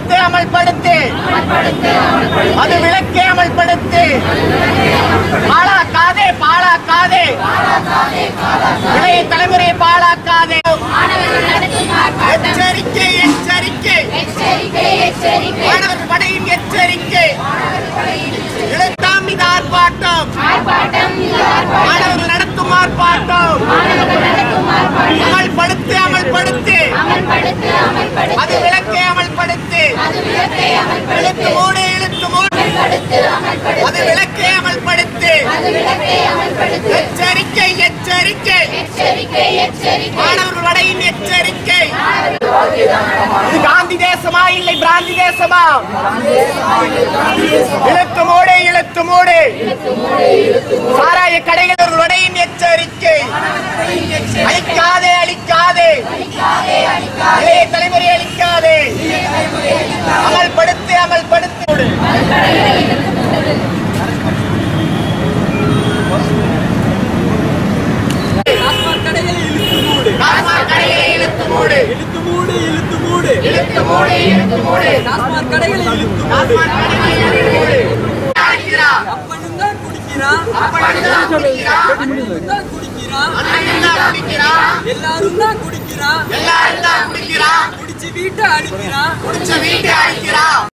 படுத்து அமல்படுத்து அது விளக்கே அமல்படுத்து பாழாக்காதே பாழாக்காதே இளைய தலைமுறையை பாழாக்காதே எச்சரிக்கை எச்சரிக்கை மாணவர் படையின் எச்சரிக்கை எழுத்தாம் இது ஆர்ப்பாட்டம் மாணவர்கள் நடத்தும் ஆர்ப்பாட்டம் அமல்படுத்து அமல்படுத்து அது விளக்கை அமல்படுத்து இழுத்து மூடு இழுத்து மூடு அது விளக்கை அமல்படுத்து எச்சரிக்கை எச்சரிக்கை மாணவர்கள் படையின் எச்சரிக்கை இது காந்தி தேசமா இல்லை பிராந்தி தேசமா இழுத்து மூடு இழுத்து மூடு சாராய கடைகள் உடையின் எச்சரிக்கை அழிக்காதே அழிக்காதே இளைய தலைமுறை அழிக்காதே அமல்படுத்து அமல்படுத்து மூடு. டாஸ்மாக் கடைகளை இழுத்து மூடு டாஸ்மாக் கடைகளை இழுத்து மூடு இழுத்து மூடு இழுத்து மூடு இழுத்து மூடு இழுத்து மூடு டாஸ்மாக் கடைகளை இழுத்து மூடு டாஸ்மாக் கடைகளை இழுத்து மூடு அடிக்கிறான். அப்பனும் தான் குடிக்கிறான் அப்படிதான் குடிக்கிறான். அண்ணனும் தான் குடிக்கிறான் அண்ணன் தான் குடிக்கிறான். எல்லாரும் தான் குடிக்கிறான் எல்லாரும் தான் குடிக்கிறான் குடிச்சு வீட்டை அடிக்கிறான் குடிச்ச வீட்டை அடிக்கிறான்